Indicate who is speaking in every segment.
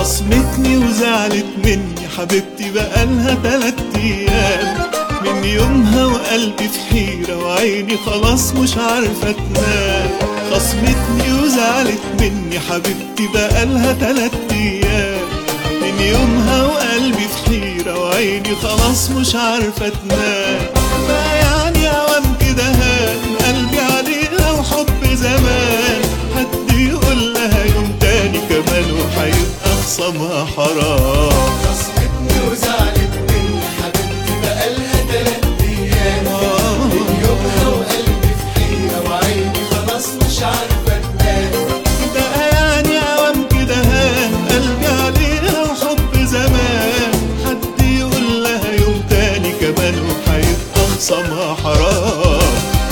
Speaker 1: خصمتني وزعلت مني حبيبتي بقالها تلات ايام من يومها وقلبي في حيرة وعيني خلاص مش عارفة تنام خصمتني وزعلت مني حبيبتي بقالها تلات ايام من يومها وقلبي في حيرة وعيني خلاص مش عارفة تنام ما يعني اوام كده هان قلبي عليها وحب زمان حد يقول لها يوم تاني كمان وهيبقى خصمها حرام
Speaker 2: خصمتني وزعلت مني حبيبتي بقالها تلات ايام من يومها وقلبي في حيرة وعيني خلاص مش عارفة تنام
Speaker 1: ده يعني اوام كده هان قلبي عليها وحب زمان حد يقول لها يوم تاني كمان وهيبقى خصمها حرام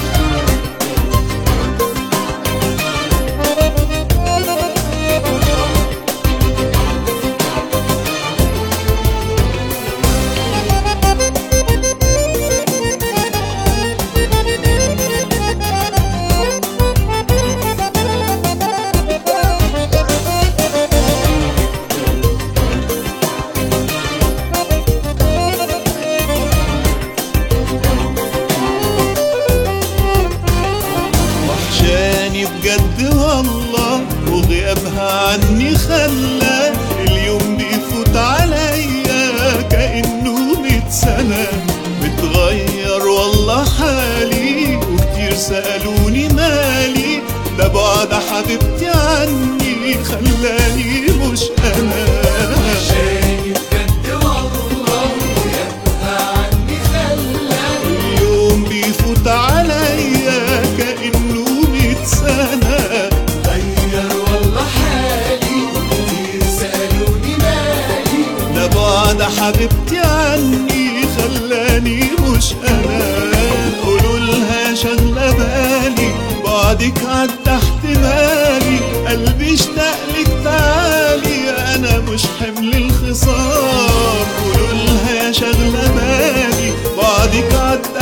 Speaker 1: وحشاني بجد والله وغيابها عني خلى اليوم بيفوت عليا كأنه ميت سنة متغير والله حالي وكتير سألوني مالي ده بعد حبيبتي عني خلاني مش أنا
Speaker 2: شايف بجد والله ويبقى عني خلاني
Speaker 1: اليوم بيفوت عليا كأنه ميت سنة
Speaker 2: غير والله حالي كتير سألوني مالي
Speaker 1: ده بعد حبيبتي عني خلاني مش انا قولوا لها شغلة بالي بعدك عدى احتمالي قلبي اشتاق لك تعالي انا مش حمل الخصام قولوا لها يا شغلة بالي بعدك عدى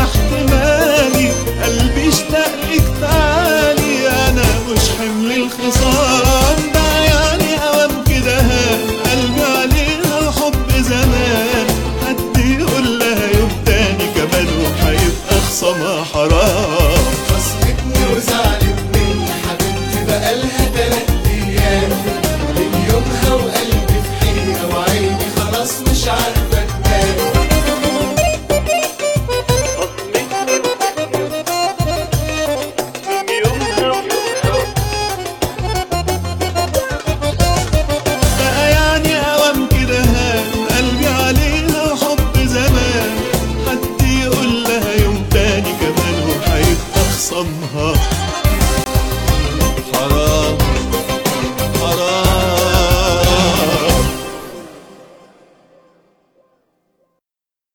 Speaker 1: احتمالي قلبي اشتاق لك تعالي انا مش حمل الخصام